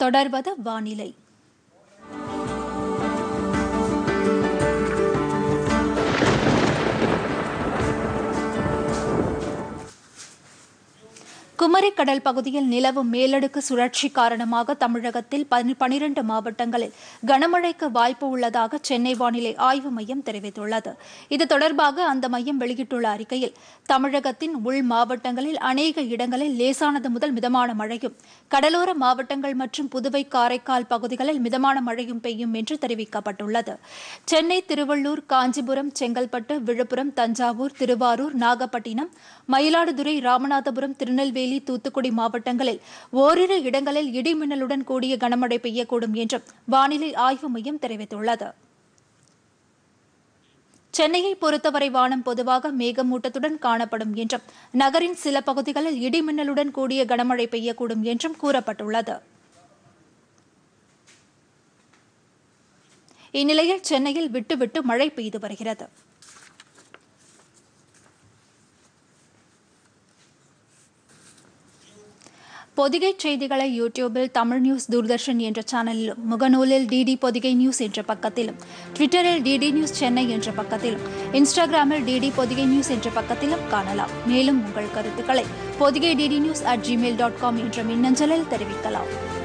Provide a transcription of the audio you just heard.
தொடர்வது வானிலை குமரிக்கடல் பகுதியில் நிலவும் மேலடுக்கு சுழற்சி காரணமாக தமிழகத்தில் பனி- பனிரெண்டு மாவட்டங்களில் கனமழைக்கு வாய்ப்பு உள்ளதாக சென்னை வானிலை ஆய்வு மையம் தெரிவித்துள்ளது இது தொடர்பாக அந்த மையம் வெளியிட்டுள்ள அறிக்கையில் தமிழகத்தின் உள் மாவட்டங்களில் அநேக இடங்களில் லேசானது முதல் மிதமான மழையும் கடலோர மாவட்டங்கள் மற்றும் புதுவை காரைக்கால் பகுதிகளில் மிதமான மழையும் பெய்யும் என்று தெரிவிக்கப்பட்டுள்ளது சென்னை திருவள்ளூர் காஞ்சிபுரம் செங்கல்பட்டு விழுப்புரம் தஞ்சாவூர் திருவாரூர் நாகப்பட்டினம் மயிலாடுதுறை ராமநாதபுரம் திருநெல்வேலி தூத்துக்குடி மாவட்டங்களில் ஓரிரு இடங்களில் இடி மின்னலுடன் கூடிய கனமழை பெய்யக்கூடும் என்றும் வானிலை ஆய்வு மையம் தெரிவித்துள்ளது சென்னையை பொறுத்தவரை வானம் பொதுவாக மேகமூட்டத்துடன் காணப்படும் என்றும் நகரின் சில பகுதிகளில் இடி மின்னலுடன் கூடிய கனமழை பெய்யக்கூடும் என்றும் கூறப்பட்டுள்ளது இந்நிலையில் சென்னையில் விட்டு விட்டு மழை பெய்து வருகிறது பொதிகை செய்திகளை யூடியூபில் தமிழ் நியூஸ் தூர்தர்ஷன் என்ற சேனலிலும் முகநூலில் டிடி பொதிகை நியூஸ் என்ற பக்கத்திலும் ட்விட்டரில் டிடி நியூஸ் சென்னை என்ற பக்கத்திலும் இன்ஸ்டாகிராமில் டிடி பொதிகை நியூஸ் என்ற பக்கத்திலும் காணலாம் மேலும் உங்கள் கருத்துக்களை Podhigai DD news at Gmail dot com என்ற மின்னஞ்சலில் தெரிவிக்கலாம்